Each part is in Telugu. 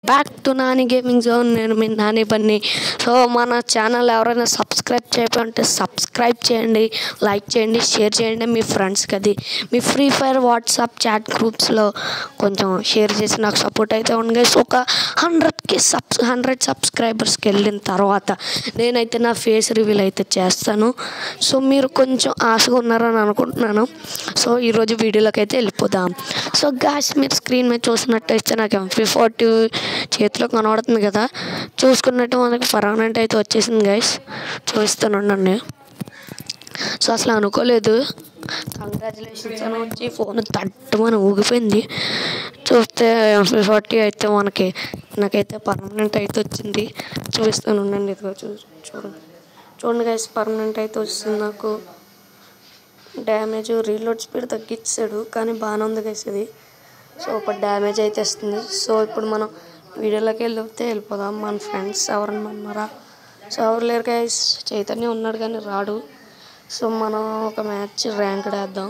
Back to Nani gaming zone నేను మీ నాని బన్నీ సో మన ఛానల్ ఎవరైనా సబ్స్క్రైబ్ చేయకపోతే సబ్స్క్రైబ్ చేయండి లైక్ చేయండి షేర్ చేయండి మీ ఫ్రెండ్స్కి అది మీ ఫ్రీ ఫైర్ వాట్సాప్ చాట్ గ్రూప్స్లో కొంచెం షేర్ చేసి నాకు సపోర్ట్ అయితే ఉంది సో ఒక హండ్రెడ్కి సబ్స్ హండ్రెడ్ సబ్స్క్రైబర్స్కి వెళ్ళిన తర్వాత నేనైతే నా ఫేస్ రివీల్ అయితే చేస్తాను సో మీరు కొంచెం ఆశగా ఉన్నారని అనుకుంటున్నాను సో ఈరోజు వీడియోలోకి అయితే వెళ్ళిపోదాం సో గాస్ మీరు స్క్రీన్ మీద చూసినట్టయితే నాకు ఎంపీ ఫార్టీ చేతిలో కనబడుతుంది కదా చూసుకున్నట్టు మనకి పర్మనెంట్ అయితే వచ్చేసింది గైస్ చూపిస్తాను ఉండండి సో అసలు అనుకోలేదు కంగ్రాచులేషన్స్ అని వచ్చి ఫోన్ తట్టుమని ఊగిపోయింది చూస్తే ఎంపీ ఫార్టీ అయితే మనకి నాకైతే పర్మనెంట్ అయితే వచ్చింది చూపిస్తాను ఉండండి ఇదిగో చూ చూడండి చూడండి గైస్ పర్మనెంట్ అయితే వచ్చింది నాకు డ్యామేజ్ రీలోడ్ స్పీడ్ తగ్గించాడు కానీ బాగానే ఉంది గైస్ ఇది సో ఇప్పుడు డ్యామేజ్ అయితే వస్తుంది సో ఇప్పుడు మనం వీడియోలోకి వెళ్ళితే వెళ్ళిపోదాం మన ఫ్రెండ్స్ ఎవరన్నా ఉన్నారా సో ఎవరు లేరు గైస్ చైతన్య ఉన్నాడు కానీ రాడు సో మనం ఒక మ్యాచ్ ర్యాంక్ వేద్దాం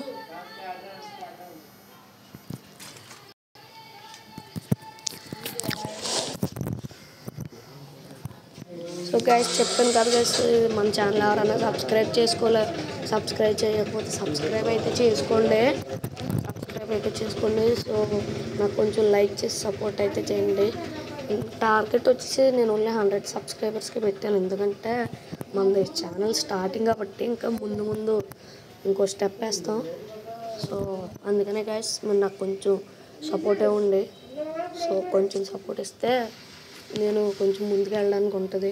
సో గైస్ చెప్పాను కదా గైస్ మన ఛానల్ ఎవరైనా సబ్స్క్రైబ్ చేసుకోలే సబ్స్క్రైబ్ చేయకపోతే సబ్స్క్రైబ్ అయితే చేసుకోండి సబ్స్క్రైబ్ అయితే చేసుకోండి సో నాకు కొంచెం లైక్ చేసి సపోర్ట్ అయితే చేయండి టార్గెట్ వచ్చేసి నేను ఓన్లీ హండ్రెడ్ సబ్స్క్రైబర్స్కి పెట్టాను ఎందుకంటే మన ఛానల్ స్టార్టింగ్ కాబట్టి ఇంకా ముందు ముందు ఇంకో స్టెప్ వేస్తాం సో అందుకనే గైస్ మీరు నాకు కొంచెం సపోర్ట్ ఇవ్వండి సో కొంచెం సపోర్ట్ ఇస్తే నేను కొంచెం ముందుకు వెళ్ళడానికి ఉంటుంది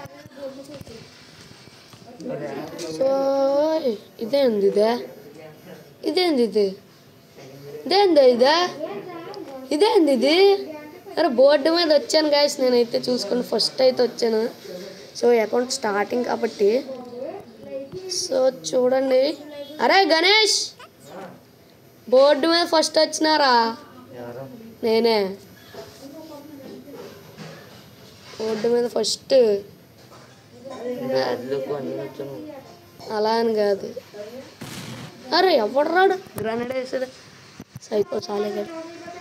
సో ఇదేంది ఇదే ఇదేంది ఇది ఇదేంది ఇదే ఇదేంది ఇది అరే బోర్డు మీద వచ్చాను గాయస్ నేనైతే చూసుకుని ఫస్ట్ అయితే వచ్చాను సో అకౌంట్ స్టార్టింగ్ కాబట్టి సో చూడండి అరే గణేష్ బోర్డు మీద ఫస్ట్ వచ్చినారా నేనే బోర్డు మీద ఫస్ట్ అలా అని కాదు అరే ఎవడు రాడు గ్రానైడ్ వేసాడు సైకో చాలే కదా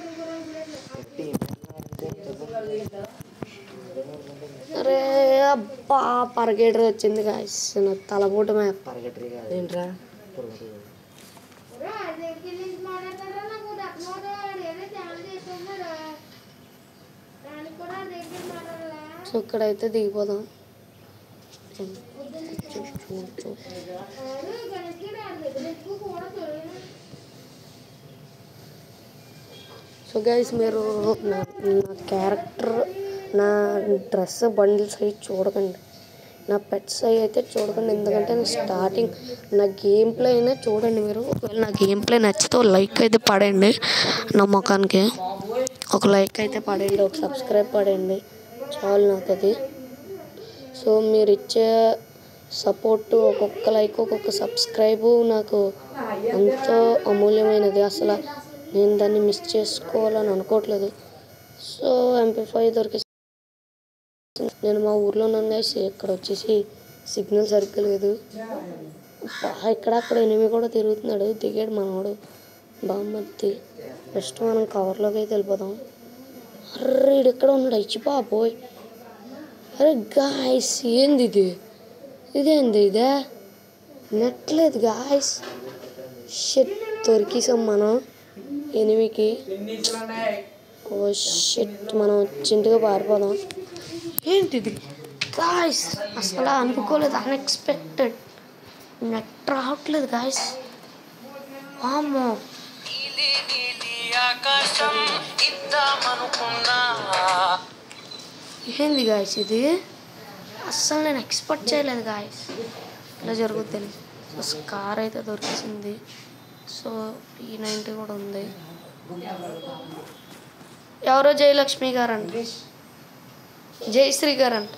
అరే అబ్బా పరగేటర్ వచ్చింది గాయస్ నా తలపోటు మ్యాప్ ఏంట్రా సో ఇక్కడైతే దిగిపోదాం సో గైస్ మీరు నా నా క్యారెక్టర్ నా డ్రెస్ బండిల్స్ అవి చూడకండి నా పెట్స్ అవి అయితే చూడకండి ఎందుకంటే నేను స్టార్టింగ్ నా గేమ్ ప్లే అయినా చూడండి మీరు ఒకవేళ నా గేమ్ ప్లే నచ్చితే ఒక లైక్ అయితే పడండి నా ముఖానికి ఒక లైక్ అయితే పడండి ఒక సబ్స్క్రైబ్ పడండి చాలు నాకు అది సో మీరు ఇచ్చే సపోర్ట్ ఒక్కొక్క లైక్ ఒక్కొక్క సబ్స్క్రైబ్ నాకు ఎంతో అమూల్యమైనది అసలు నేను దాన్ని మిస్ చేసుకోవాలని అనుకోవట్లేదు సో ఎంపీ ఫైవ్ దొరికి నేను మా ఊర్లో ఉన్నాను guys. ఇక్కడ వచ్చేసి సిగ్నల్ సరిగ్గా లేదు బా, ఇక్కడ అక్కడ ఎనిమి కూడా తిరుగుతున్నాడు దిగాడు మనవాడు బామ్మర్తి ఫస్ట్ మనం కవర్లోకి అయితే వెళ్ళిపోదాం అర్రే ఈడు ఎక్కడ ఉన్నాడు అచ్చి బాబోయ్ అరే గాయస్ ఏంది ఇది ఇదేంది ఇదే నెట్లేదు గాయస్ షెట్ దొరికేసాం మనం ఎనిమికి ఓ షెట్ మనం చింటుగా పారిపోదాం ఏంటిది గాయస్ అసలు అనుకోలేదు అన్ఎక్స్పెక్టెడ్ నెట్ రావట్లేదు గాయస్ వామ్మో నీలి నీలి ఆకాశం ఇద్దామనుకున్నా ఏంది గాయస్ ఇది అస్సలు నేను ఎక్స్పెక్ట్ చేయలేదు గాయస్ ఇలా జరుగుద్దని సో స్కార్ అయితే దొరికేసింది సో ఈ నైంటీ కూడా ఉంది ఎవరో జయలక్ష్మి గారు అంట జయశ్రీ గారు అంట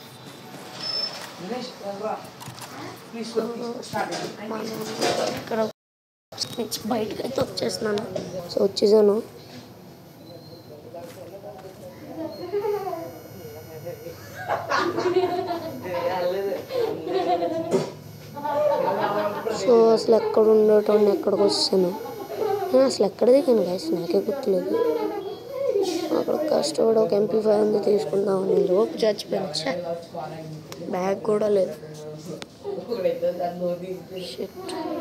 మనం ఇక్కడ నుంచి బయటకు అయితే వచ్చేస్తున్నాను సో వచ్చేసాను సో అసలు ఎక్కడ ఉండేటోడిని ఎక్కడికి వస్తాను నేను అసలు ఎక్కడ దిగాను గైస్ నాకే గుర్తులేదు అక్కడ కష్టపడి ఒక ఎంపీ ఫైవ్ ఉంది తీసుకుందామని లోపు చచ్చిపోయాను ఛే, బ్యాగ్ కూడా లేదు షిట్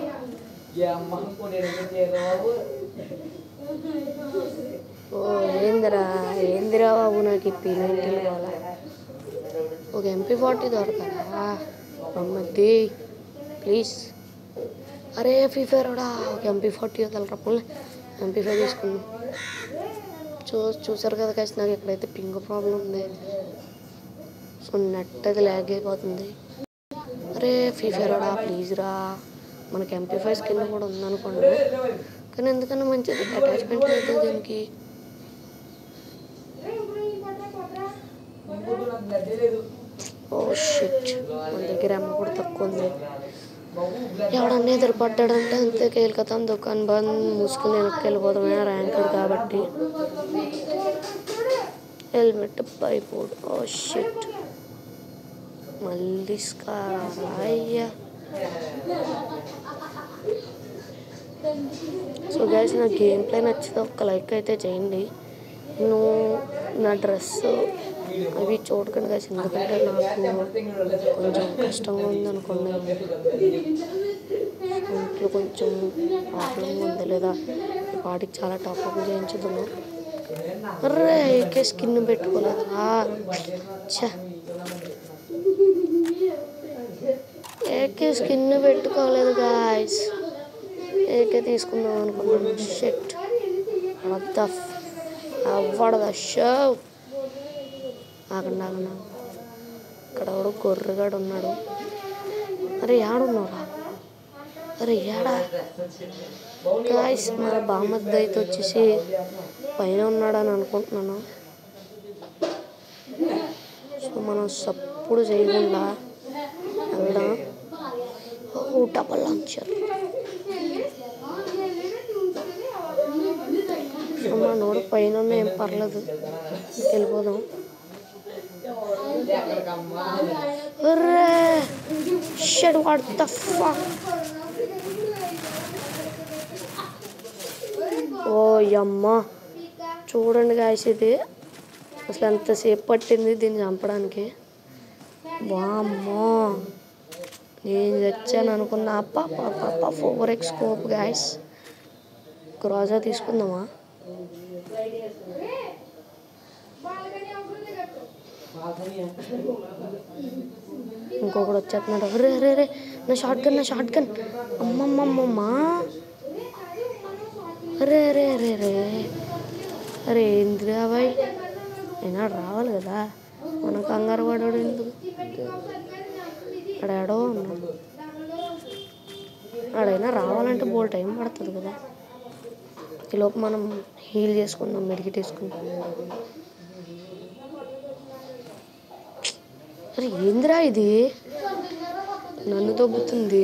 ఓ ఏందిరా ఏందిరా బాబు నాకు ఈ పీ నైన్టీన్ కావాలా ఒక ఎంపీ ఫార్టీ దొరకరా మమ్మది ప్లీజ్ అరే ఫ్రీ ఫైర్ కూడా ఒక ఎంపీ ఫార్టీ వదలరా పోలే ఎంపీ ఫైవ్ తీసుకుందాం చూ చూసారు కదా కాసి నాకు ఎక్కడైతే పింక్ ప్రాబ్లం ఉంది సో నెట్ అది ల్యాగ్ అయిపోతుంది అరే ఫ్రీ ఫైర్ రా ప్లీజ్ రా మనకి ఎంపీ ఫైవ్ స్కిన్ కూడా ఉందనుకోండి కానీ ఎందుకన్నా మంచిది అటాచ్మెంట్ లేదు దీనికి ఓ షిట్ మన దగ్గర అమ్మ కూడా తక్కువ ఉంది ఎవడన్నా ఎదురు పడ్డాడంటే అంతే కేలికతాం దుకాణం బంద్ మూసుకుని వెనక్కి వెళ్ళిపోతామే ర్యాంకర్ కాబట్టి హెల్మెట్ పైపోడు ఓ షిట్ మళ్ళీ స్కార్ అయ్యా సో గైస్ నా గేమ్ ప్లే నచ్చితే ఒక్క లైక్ అయితే చేయండి నేను నా డ్రెస్ అవి చూడకండి గైస్ ఎందుకంటే నాకు కొంచెం కష్టంగా ఉందనుకోండి ఇంట్లో కొంచెం ప్రాబ్లంగా ఉంది లేదా ఈ వాటికి చాలా టాప్అప్ చేయించుతున్నాను అర్రే ఏకే స్కిన్ పెట్టుకోలేదు ఛా ఏకే స్కిన్ పెట్టుకోలేదు గాయస్ ఏకే తీసుకుందాం అనుకున్నాను షెట్ వద్ద అవ్వడద షో ఆగండి ఆగండి ఇక్కడ ఎవడో గొర్రెగాడు ఉన్నాడు అరే ఏడున్నారా అరే ఏడా గాయస్ మన బామ్మద్ద అయితే వచ్చేసి పైన ఉన్నాడని అనుకుంటున్నాను సో మనం సప్పుడు చేయకుండా వెళ్దాం ఓ డబల్ లాంచర్ సో మా నోడు పైన ఉన్న ఏం పర్లేదు వెళ్ళిపోదాం shit what the fuck oh యమ్మ చూడండి గాయస్ ఇది అసలు ఎంతసేపు పట్టింది దీన్ని చంపడానికి వామ్మో నేను తెచ్చాను అనుకున్నా అప్ప పాప ఫోర్ ఎక్స్ స్కోప్ గాయస్ క్రాజా తీసుకుందామా ఇంకొకడు వచ్చేస్తున్నాడు అరే అరే అరే నా షార్ట్ గన్ నా షార్ట్ గన్ అమ్మమ్మమ్మమ్మా అరే అరే అరే అరే అరే ఏందిరా బాయ్ అయినా రావాలి కదా మన కంగారు పడాడు ఎందుకు ఆడాడో ఉన్నాడు ఆడైనా రావాలంటే బోల్ టైం పడుతుంది కదా ఈలోపు మనం హీల్ చేసుకుందాం మెడికిట్ వేసుకుందాం అరే ఏందిరా ఇది నన్ను దొబ్బుతుంది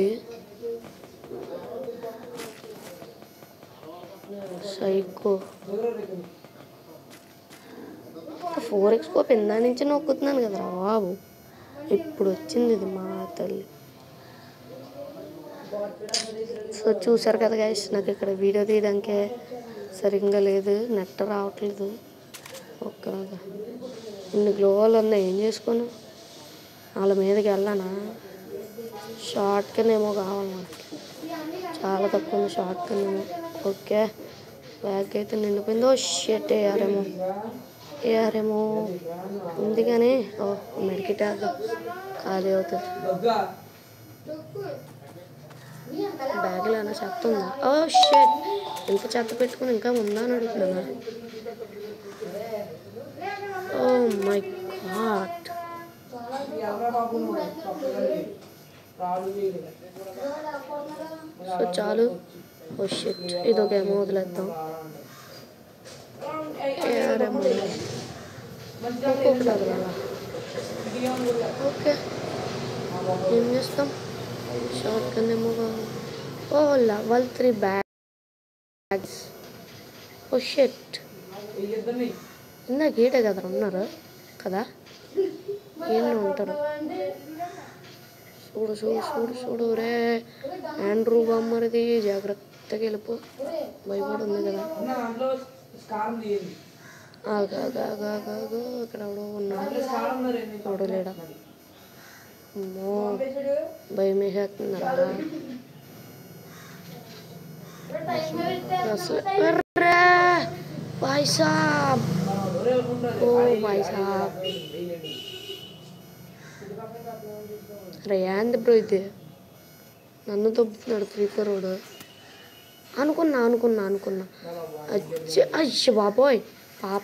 సైకో ఫోర్ ఎక్స్ కోప్ ఇందా నుంచి నొక్కుతున్నాను కదరా బాబు ఇప్పుడు వచ్చింది ఇది మా తల్లి సో చూసారు కదా గైస్ నాకు ఇక్కడ వీడియో తీయడానికే సరిగ్గా లేదు నెట్ రావట్లేదు ఒక్క ఇన్ని గ్లోవాలు ఉన్నాయి ఏం చేసుకోను వాళ్ళ మీదకి వెళ్ళానా షార్ట్ కన్ ఏమో కావాలి మనకి చాలా తక్కువ ఉంది షార్ట్ కన్ ఏమో ఓకే బ్యాగ్ అయితే నిండిపోయింది ఓ షెట్ వేయారేమో వేయారేమో ఉంది కానీ ఓ మెడికిట్ వేద్దాం ఖాళీ అవుతుంది బ్యాగ్లో ఏమైనా చెత్త ఉందా ఓ షెట్ ఇంత చెత్త పెట్టుకుని ఇంకా ఉందా అని అడుగుతున్నా ఓ మై గాడ్ సో చాలు ఓ షెట్ ఇది ఒక ఏమో వదిలేద్దాం ఏరేమో ఇంకొకటి వదలాలా ఓకే ఏం చేస్తాం షార్ట్ కింద ఏమో కావాలి oh level three bags oh shit ఇందాక ఈటే కదా ఉన్నారు కదా ఈయన ఉంటారు చూడు చూడు చూడు చూడు రే ఆండ్రూ బొమ్మరిది జాగ్రత్తగా వెళ్ళిపో భయపడి ఉంది కదా ఆగు, ఆగు, ఆగు, ఆగు, ఆగు. ఇక్కడ ఎవడో ఉన్నాడు ఎవడో లేడా అమ్మో భయం వేసేస్తుందా అసలు అర్రే భాయ్ సాబ్ ఓ భాయ్ సాబ్ అరే ఏంది బ్రో ఇది నన్ను తప్పుతున్నాడు ఫ్రీ ఫైర్ వాడు అనుకున్నా అనుకున్నా అనుకున్నా అచ్చ అయ్య బాబోయ్ పాప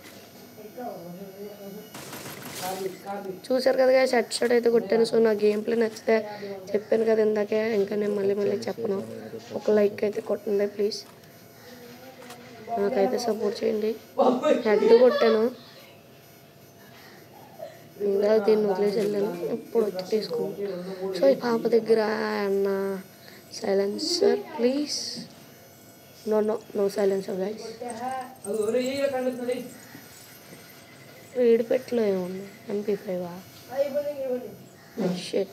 చూసారు కదా guys, హెడ్ షాట్ అయితే కొట్టాను సో నా గేమ్ ప్లే నచ్చితే చెప్పాను కదా ఇందాకే ఇంకా నేను మళ్ళీ మళ్ళీ చెప్పను ఒక లైక్ అయితే కొట్టండి ప్లీజ్ నాకైతే సపోర్ట్ చేయండి హెడ్ కొట్టాను ఇంకా దీన్ని వదిలేసి వెళ్ళాను ఇప్పుడు వచ్చి తీసుకున్నాను సో ఈ పాప దగ్గర అన్న silencer please no no no silencer guys వీడిపెట్లో ఏముంది MP five shit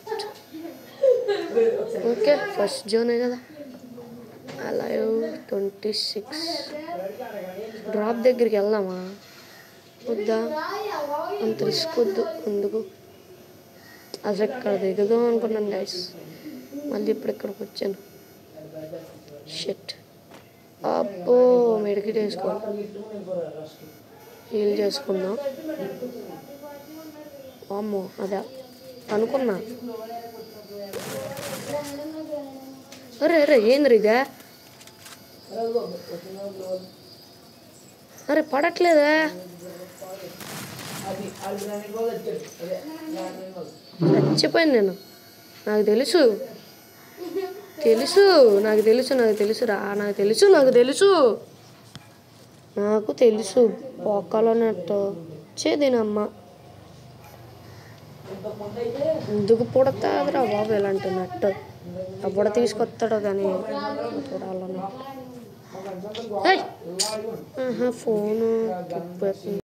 okay first జోనే కదా అలా ట్వంటీ సిక్స్ డ్రాప్ దగ్గరికి వెళ్దామా వద్దా అంత రిస్క్ వద్దు ఎందుకు అసలు ఇక్కడ దిగుదాం అనుకున్నాను గైస్ మళ్ళీ ఇప్పుడు ఇక్కడికి వచ్చాను షెట్ అబ్బో మెడికేట్ వేసుకోవాలి హీల్ చేసుకుందాం అమ్మో అదే అనుకున్నా అరే అరే ఏంద్ర ఇదే అరే పడట్లేదే చచ్చిపోయాను నేను నాకు తెలుసు తెలుసు నాకు తెలుసు నాకు తెలుసు రా నాకు తెలుసు నాకు తెలుసు నాకు తెలుసు పోకాలో నెట్ చేదినమ్మ ఎందుకు పుడతాదిరా బాబు ఇలాంటి నెట్ అప్పుడు తీసుకొస్తాడో కానీ చూడాలని ఏయ్! ఆహా, ఫోను తిప్పేస్తుంది